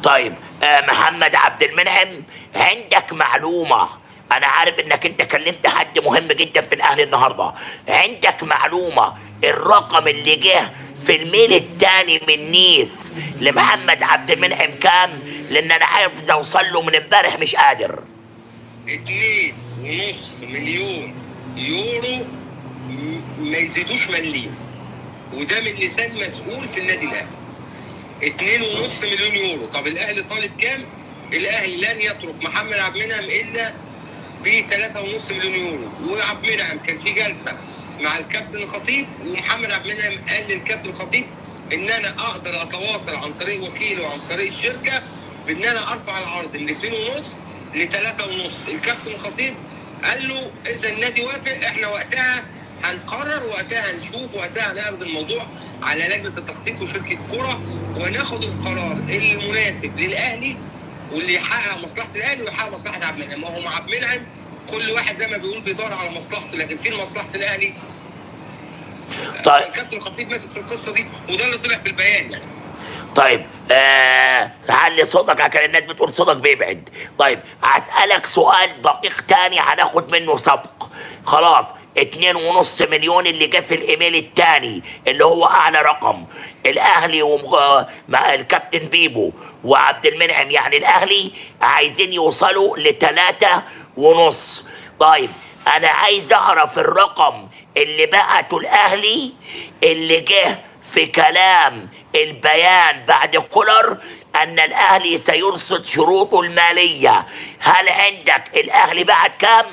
طيب آه محمد عبد المنعم عندك معلومة أنا عارف إنك أنت كلمت حد مهم جدا في الأهلي النهاردة عندك معلومة الرقم اللي جه في الميل التاني من نيس لمحمد عبد المنعم كام؟ لأن أنا عارف أوصل له من امبارح مش قادر اتنين ونص مليون يورو م- ما يزيدوش مليم وده من لسان مسؤول في النادي الاهلي اتنين ونص مليون يورو طب الاهلي طالب كام؟ الاهلي لن يترك محمد عبد المنعم الا ب 3.5 مليون يورو وعبد المنعم كان في جلسه مع الكابتن الخطيب ومحمد عبد المنعم قال للكابتن الخطيب ان انا اقدر اتواصل عن طريق وكيل وعن طريق الشركه بان انا ارفع العرض من 2 ونص ل 3 ونص الكابتن الخطيب قال له اذا النادي وافق احنا وقتها هنقرر وقتها هنشوف وقتها هنعرض الموضوع على لجنه التخطيط وشركه الكره وناخد القرار المناسب للاهلي واللي يحقق مصلحه الاهلي ويحقق مصلحه عبد المنعم ما هو مع عبد المنعم كل واحد زي ما بيقول بيدور على مصلحته لكن فين مصلحه الاهلي؟ طيب الكابتن الخطيب ماسك في القصه دي وده اللي طلع في البيان يعني طيب آه علي صوتك عشان الناس بتقول صوتك بيبعد طيب هسألك سؤال دقيق تاني هناخد منه سبق خلاص اتنين ونص مليون اللي جه في الايميل التاني اللي هو اعلى رقم الاهلي ومع الكابتن بيبو وعبد المنعم يعني الاهلي عايزين يوصلوا لتلاتة ونص طيب انا عايز اعرف الرقم اللي بعته الاهلي اللي جه في كلام البيان بعد كولر ان الاهلي سيرصد شروطه الماليه هل عندك الاهلي بعد كام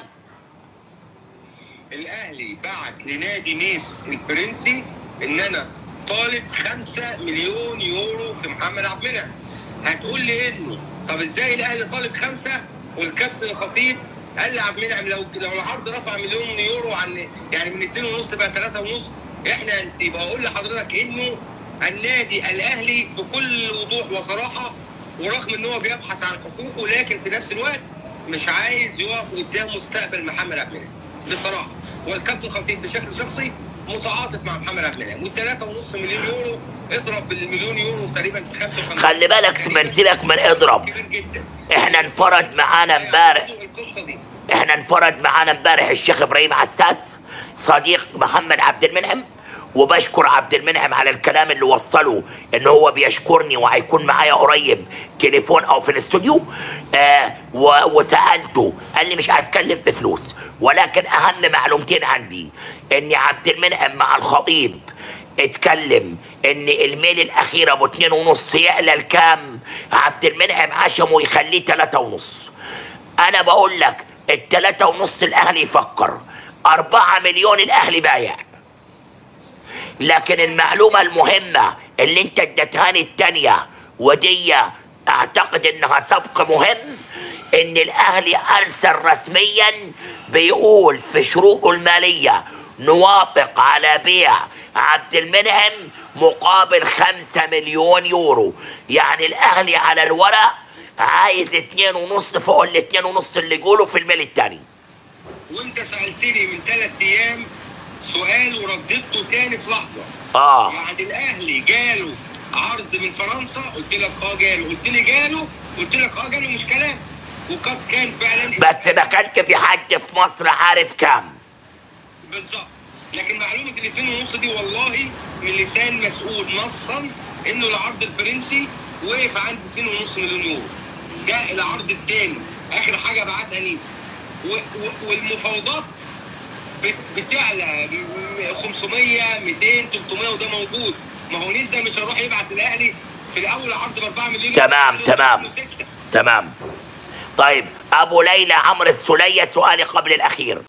الاهلي بعت لنادي نيس الفرنسي ان انا طالب 5 مليون يورو في محمد عبد المنعم هتقول لي انه طب ازاي الاهلي طالب خمسه والكابتن الخطيب قال لعبد المنعم لو لو العرض رفع مليون يورو عن يعني من 2 ونص بقى 3 ونص احنا هنسيب اقول لحضرتك انه النادي الاهلي بكل وضوح وصراحه ورغم ان هو بيبحث عن حقوقه لكن في نفس الوقت مش عايز يقف قدام مستقبل محمد عبد المنعم بصراحه والكابتن الخطيب بشكل شخصي متعاطف مع محمد عبد المنعم والثلاثة ونص مليون يورو اضرب بالمليون يورو تقريبا في 55 خلي بالك من سيبك من اضرب كبير جدا احنا انفرد معانا امبارح القصه دي احنا انفرد معانا امبارح الشيخ ابراهيم عساس صديق محمد عبد المنعم وبشكر عبد المنعم على الكلام اللي وصله ان هو بيشكرني وهيكون معايا قريب تليفون او في الاستوديو آه و- وسالته قال لي مش هتكلم في فلوس ولكن اهم معلومتين عندي ان عبد المنعم مع الخطيب اتكلم ان الميل الاخير ابو اتنين ونص يعلى الكام عبد المنعم عشمه يخليه تلاتة ونص انا بقول لك التلاتة ونص الاهلي يفكر اربعة مليون الاهلي بايع لكن المعلومة المهمة اللي انت اديتهاني التانية ودي اعتقد انها سبق مهم ان الاهلي ارسل رسميا بيقول في شروطه المالية نوافق على بيع عبد المنعم مقابل خمسة مليون يورو يعني الاهلي على الورق عايز اتنين ونص فوق الاتنين ونص اللي يقولوا في الميل التاني وانت سالتني من ثلاث ايام سؤال ورددته تاني في لحظه اه يعني الاهلي جاله عرض من فرنسا قلت لك اه جاله قلت لي جاله قلت لك اه جاله مش كلام وقد كان فعلا بس ما كانش في حد في مصر عارف كام بالظبط لكن معلومه الاثنين ونص دي والله من لسان مسؤول نصا انه العرض الفرنسي وقف عند 2.5 مليون يورو ده العرض الثاني اخر حاجه بعتها نيس و- و- والمفاوضات بت- بتعلى م- 500 200 300 وده موجود ما هو نيس ده مش هيروح يبعت الاهلي في الاول عرض ب 4 مليون تمام، يورو، تمام. ستة. تمام طيب ابو ليلى عمرو السلية سؤالي قبل الاخير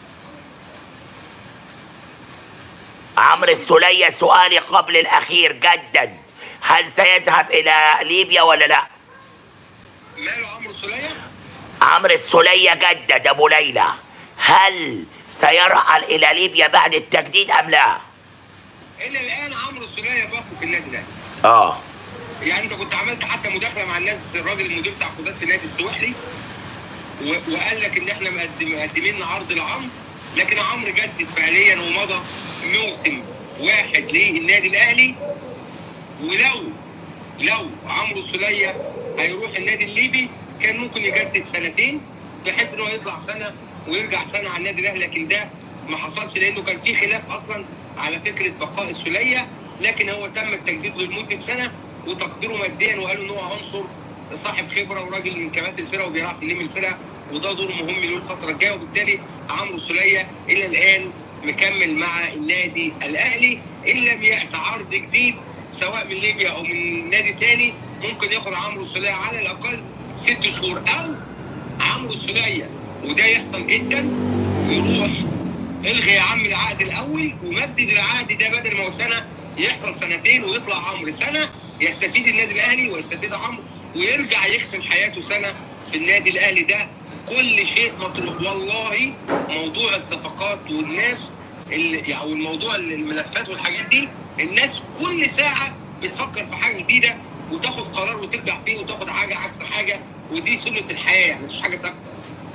عمرو السلية سؤالي قبل الاخير جدد هل سيذهب الى ليبيا ولا لا ماله عمرو سلية عمرو السلية جدد ابو ليلى هل سيرحل الى ليبيا بعد التجديد ام لا الى الان عمرو سلية باقي في النادي الاهلي اه يعني انت كنت عملت حتى مداخله مع الناس الراجل المدير تعاقدات في نادي السويحلي و- وقال لك ان احنا مقدم- مقدمين عرض لعمرو لكن عمرو جدد فعليا ومضى موسم واحد للنادي الاهلي ولو لو عمرو سلية هيروح النادي الليبي كان ممكن يجدد سنتين بحيث ان هو يطلع سنه ويرجع سنه على النادي الاهلي لكن ده ما حصلش لانه كان في خلاف اصلا على فكره بقاء السوليه لكن هو تم التجديد له لمده سنه وتقديره ماديا وقالوا ان هو عنصر صاحب خبره وراجل من كباتن الفرقه وبيعرف يلم الفرقه وده دور مهم له الفتره الجايه وبالتالي عمرو سوليه الى الان مكمل مع النادي الاهلي ان لم ياتي عرض جديد سواء من ليبيا او من نادي تاني ممكن ياخد عمرو سوليه على الاقل ست شهور او عمرو سوليه وده يحصل جدا يروح الغي يا عم العقد الاول ومدد العقد ده بدل ما هو سنه يحصل سنتين ويطلع عمرو سنه يستفيد النادي الاهلي ويستفيد عمرو ويرجع يختم حياته سنه في النادي الاهلي ده كل شيء مطلوب والله موضوع الصفقات والناس اللي يعني الموضوع الملفات والحاجات دي الناس كل ساعه بتفكر في حاجه جديده وتاخد قرار وترجع فيه وتاخد حاجه عكس حاجه ودي سنه الحياه يعني مش حاجه ثابته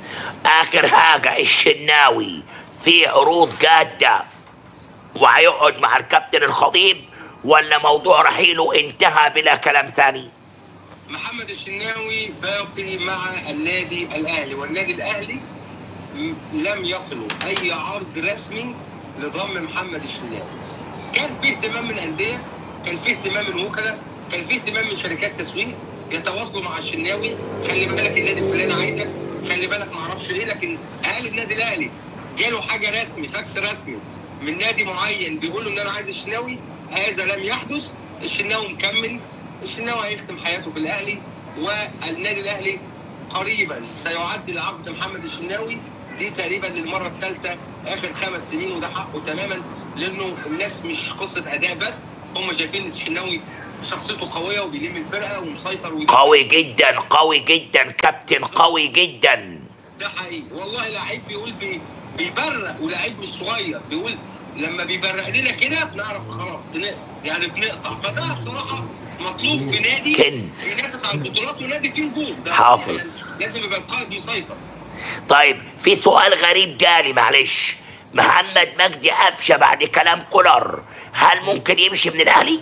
اخر حاجه الشناوي في عروض جاده وهيقعد مع الكابتن الخطيب ولا موضوع رحيله انتهى بلا كلام ثاني محمد الشناوي باقي مع النادي الاهلي والنادي الاهلي م- لم يصلوا اي عرض رسمي لضم محمد الشناوي كان في اهتمام من الانديه كان في اهتمام من وكلاء كان في اهتمام من شركات تسويق يتواصلوا مع الشناوي خلي بالك النادي الفلاني عايزك خلي بالك ما اعرفش ايه لكن هل النادي الاهلي جاله حاجه رسمي فاكس رسمي من نادي معين بيقول له ان انا عايز الشناوي هذا لم يحدث الشناوي مكمل الشناوي هيختم حياته في الاهلي والنادي الاهلي قريبا سيعدل عقد محمد الشناوي دي تقريبا للمره الثالثه اخر خمس سنين وده حقه تماما لانه الناس مش قصه اداء بس هم شايفين ان الشناوي شخصيته قويه وبيلم الفرقه ومسيطر وده قوي جدا قوي جدا كابتن قوي جدا حقيقي والله لعيب بيقول بي بيبرق ولعيب مش صغير بيقول لما بيبرق لنا كده بنعرف خلاص بن... يعني بنقطع فده بصراحه مطلوب في نادي كنز. بينافس على البطولات ونادي فيه نجوم ده حافظ. يعني لازم يبقى القائد مسيطر طيب في سؤال غريب جالي معلش محمد مجدي قفشه بعد كلام كولر هل ممكن يمشي من الاهلي؟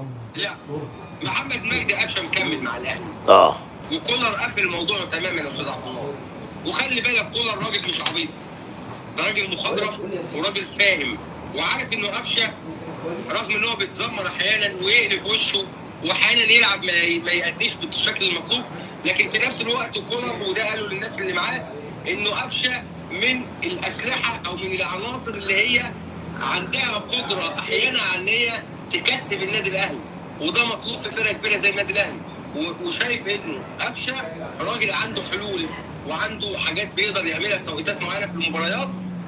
لا محمد مجدي قفشه مكمل مع الاهلي اه وكولر قفل الموضوع تماما يا استاذ عبد الله وخلي بالك كولر راجل مش عبيط ده راجل مخضرم وراجل فاهم وعارف انه قفشه رغم ان هو بيتذمر احيانا ويقلب وشه واحيانا يلعب ما ي- ما يأديش بالشكل المطلوب لكن في نفس الوقت كولر وده قالوا للناس اللي معاه انه قفشه من الاسلحه او من العناصر اللي هي عندها قدره احيانا على ان هي تكسب النادي الاهلي وده مطلوب في فرقه كبيره زي النادي الاهلي و- وشايف انه قفشه راجل عنده حلول وعنده حاجات بيقدر يعملها في توقيتات معينه في المباريات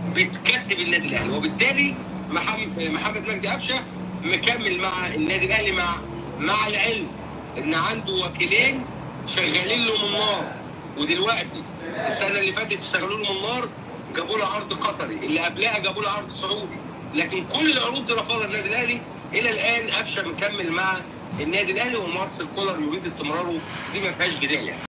بتكسب النادي الاهلي وبالتالي محمد محمد مجدي قفشه مكمل مع النادي الاهلي مع مع العلم ان عنده وكيلين شغالين له من نار ودلوقتي السنه اللي فاتت اشتغلوا له من نار جابوا له عرض قطري اللي قبلها جابوا له عرض سعودي لكن كل العروض دي رفضها النادي الاهلي الى الان قفشه مكمل مع النادي الاهلي ومارسيل كولر يريد استمراره دي ما فيهاش جدال يعني